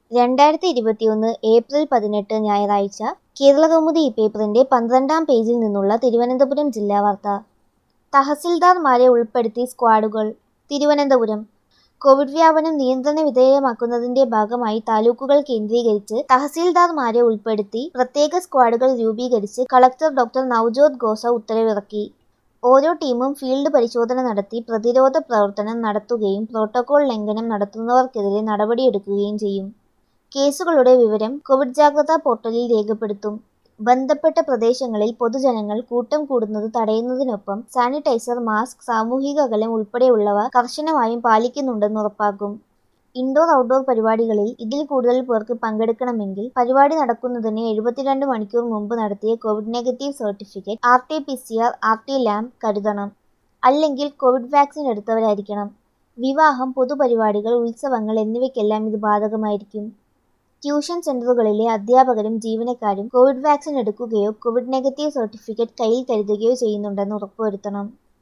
രണ്ടായിരത്തി ഇരുപത്തിയൊന്ന് ഏപ്രിൽ പതിനെട്ട് ഞായറാഴ്ച കേരളകൗമുദി ഈ പേപ്പറിന്റെ പന്ത്രണ്ടാം പേജിൽ നിന്നുള്ള തിരുവനന്തപുരം ജില്ലാ വാർത്ത തഹസിൽദാർമാരെ ഉൾപ്പെടുത്തി സ്ക്വാഡുകൾ തിരുവനന്തപുരം കോവിഡ് വ്യാപനം നിയന്ത്രണ വിധേയമാക്കുന്നതിന്റെ ഭാഗമായി താലൂക്കുകൾ കേന്ദ്രീകരിച്ച് തഹസിൽദാർമാരെ ഉൾപ്പെടുത്തി പ്രത്യേക സ്ക്വാഡുകൾ രൂപീകരിച്ച് കളക്ടർ ഡോക്ടർ നവ്ജോത് ഖോസ ഉത്തരവിറക്കി ഓരോ ടീമും ഫീൽഡ് പരിശോധന നടത്തി പ്രതിരോധ പ്രവർത്തനം നടത്തുകയും പ്രോട്ടോകോൾ ലംഘനം നടത്തുന്നവർക്കെതിരെ നടപടിയെടുക്കുകയും ചെയ്യും കേസുകളുടെ വിവരം കോവിഡ് ജാഗ്രതാ പോർട്ടലിൽ രേഖപ്പെടുത്തും ബന്ധപ്പെട്ട പ്രദേശങ്ങളിൽ പൊതുജനങ്ങൾ കൂട്ടം കൂടുന്നത് തടയുന്നതിനൊപ്പം സാനിറ്റൈസർ മാസ്ക് സാമൂഹിക അകലം ഉൾപ്പെടെയുള്ളവ കർശനമായും പാലിക്കുന്നുണ്ടെന്ന് ഉറപ്പാക്കും ഇൻഡോർ ഔട്ട്ഡോർ പരിപാടികളിൽ ഇതിൽ കൂടുതൽ പേർക്ക് പങ്കെടുക്കണമെങ്കിൽ പരിപാടി നടക്കുന്നതിന് എഴുപത്തിരണ്ട് മണിക്കൂർ മുമ്പ് നടത്തിയ Covid negative certificate R T P C R R T lab കരുതണം അല്ലെങ്കിൽ കോവിഡ് വാക്സിൻ എടുത്തവരായിരിക്കണം വിവാഹം പൊതുപരിപാടികൾ ഉത്സവങ്ങൾ എന്നിവയ്ക്കെല്ലാം ഇത് ബാധകമായിരിക്കും ട്യൂഷൻ സെന്ററുകളിലെ അധ്യാപകരും ജീവനക്കാരും കോവിഡ് വാക്സിൻ എടുക്കുകയോ കോവിഡ് നെഗറ്റീവ് സർട്ടിഫിക്കറ്റ് കയ്യിൽ കരുതുകയോ ചെയ്യുന്നുണ്ടെന്ന് ഉറപ്പുവരുത്തണം